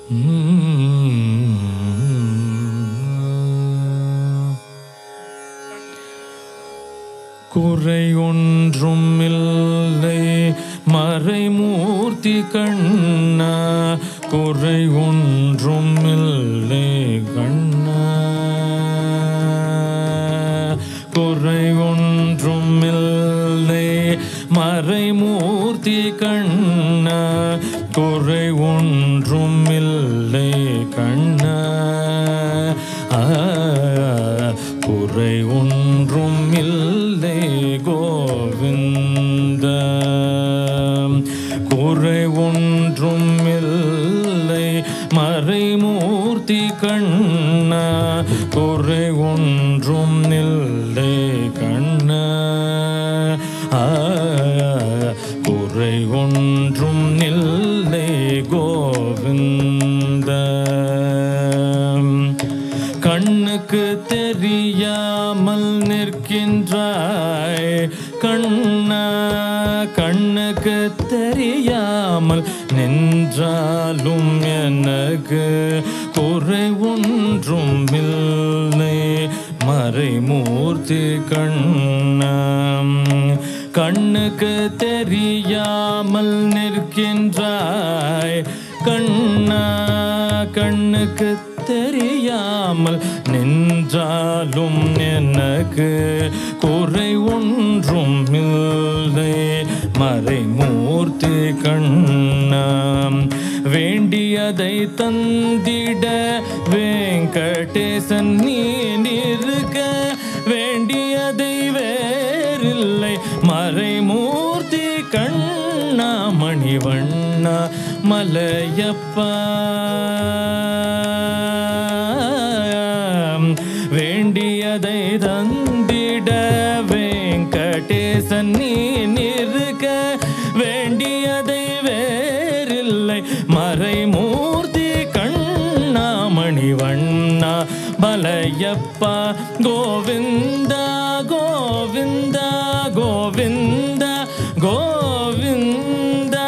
குறை ஒன்றும் இல்லை மறைமூர்த்தி கண்ணா குறை ஒன்றும் இல்லை கண்ணா குறை ஒன்றும் இல்லை மறைமூர்த்தி கண்ணா குறை ஒன்றும் இல்லை கண்ணா ஆ, குறை ஒன்றும் இல்லை கோவிந்த குறை ஒன்றும் இல்லை மறைமூர்த்தி கண்ணா குறை ஒன்றும் இல்லை கண்ணா ஆ, குறை ஒன்றும் இல்லை கோவிந்த கண்ணுக்கு தெரியாமல் நிற்கின்றாய் கண்ணா கண்ணுக்கு தெரியாமல் நின்றாலும் எனக்கு குறை ஒன்றும் இல்லை மறைமூர்த்தி கண்ணா கண்ணுக்கு தெரியாமல் நிற்கின்றாய் கண்ணா கண்ணுக்கு தெரியாமல் நின்றாலும் எனக்கு குறை ஒன்றும் இல்லை மறைமூர்த்தி கண்ணாம் வேண்டியதை தந்திட வெங்கடேசன் நீ நிற்க வேண்டியதை வேறில்லை மறைமூர்த்தி கண்ணா மணிவண்ணா மலையப்பா வேண்டியதை தந்திட வெங்கடேசன் நீ நிற்க வேண்டியதை வேறில்லை மறைமூர்த்தி கண்ணா மணிவண்ணா பலையப்பா கோவிந்தா கோவிந்தா கோவிந்தா கோவிந்தா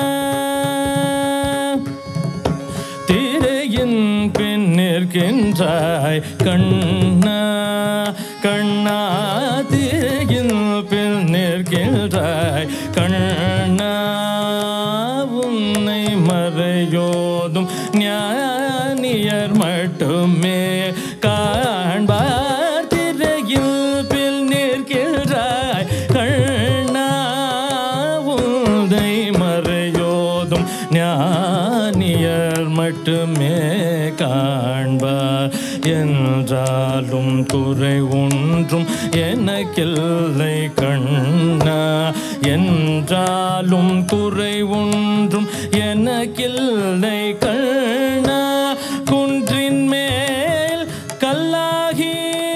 திரையின் பின் நிற்கின்றாய் கண்ணா கண்ணா திரையின் பின் நிற்கின்றாய் கண்ணா உன்னை மறையோதும் ஞானியர் மட்டுமே காண்பார் திரையில் பில் நிற்கின்றாய் கண்ணா உன்னை மறையோதும் ஞானியர் மட்டுமே காண்பார் என்றாலும் குறை ஒன்றும் எனக்கில்லை கண்ணா என்றாலும் குறை ஒன்றும் எனக்கில்லை கண்ணா குன்றின் மேல் கல்லாகி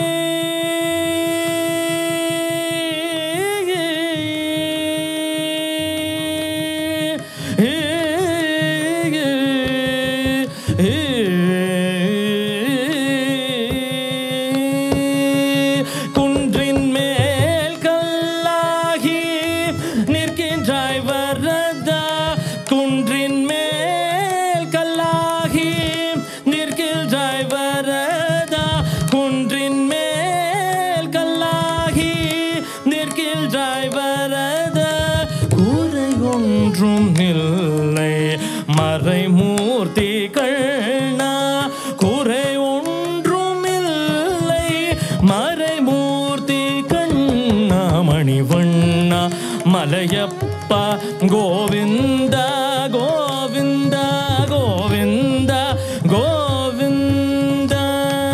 குன்றின் மேல் கல்லாகி நிற்கின்றாய் வரதா குன்றின் மேல் கல்லாகி நிற்கின்றாய் வரதா குன்றின் மேல் கல்லாகி நிற்கின்றாய் வரதா கூரை ஒன்றும் இல்லை மறைமூர்த்தி கண்ணா குறை ஒன்றும் இல்லை மறைமூர்த்தி கண்ணா மணிவண்ணா மலையப்பா கோவிந்தா கோவிந்தா கோவிந்தா கோவிந்தா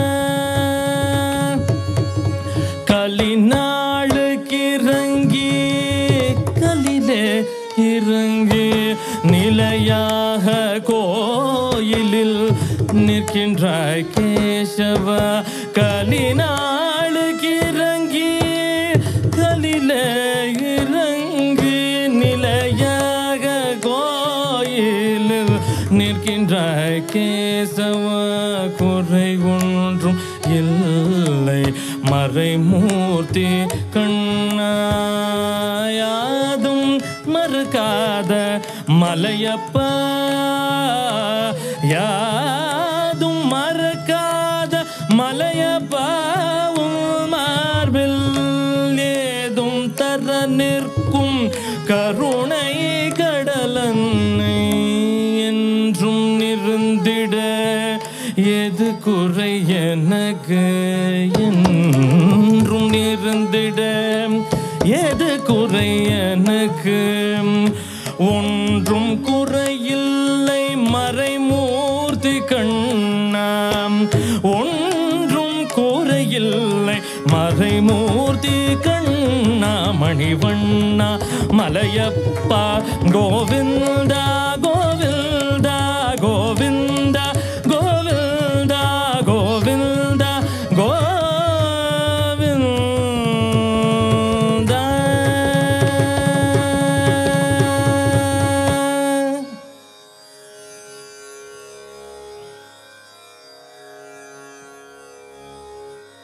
கலிநாளுக்கு இறங்கி கலிலே இறங்கி நிலையாக கோயிலில் நிற்கின்றாய் கேசவ கலிநாளுக்கு இறங்கி கலிலே இறங்கி நிலையாக கோயிலில் நிற்கின்றாய் கேசவ குறை ஒன்றும் இல்லை மறைமூர்த்தி கண்ணாயாதும் மறுக்காத மலையப்பா யாதும் மறக்காத மலையப்பாவும் மார்பில் ஏதும் தர நிற்கும் கருணை கடலன்னை என்றும் நிருந்திட எது குறை எனக்கு என்றும் நிருந்திட எது குறை எனக்கு ஒன்றும் குறையில்லை மறைமூர்த்தி கண்ணாம் ஒன்றும் குறையில்லை மறைமூர்த்தி கண்ணா மணிவண்ணா மலையப்பா கோவிந்தா கோ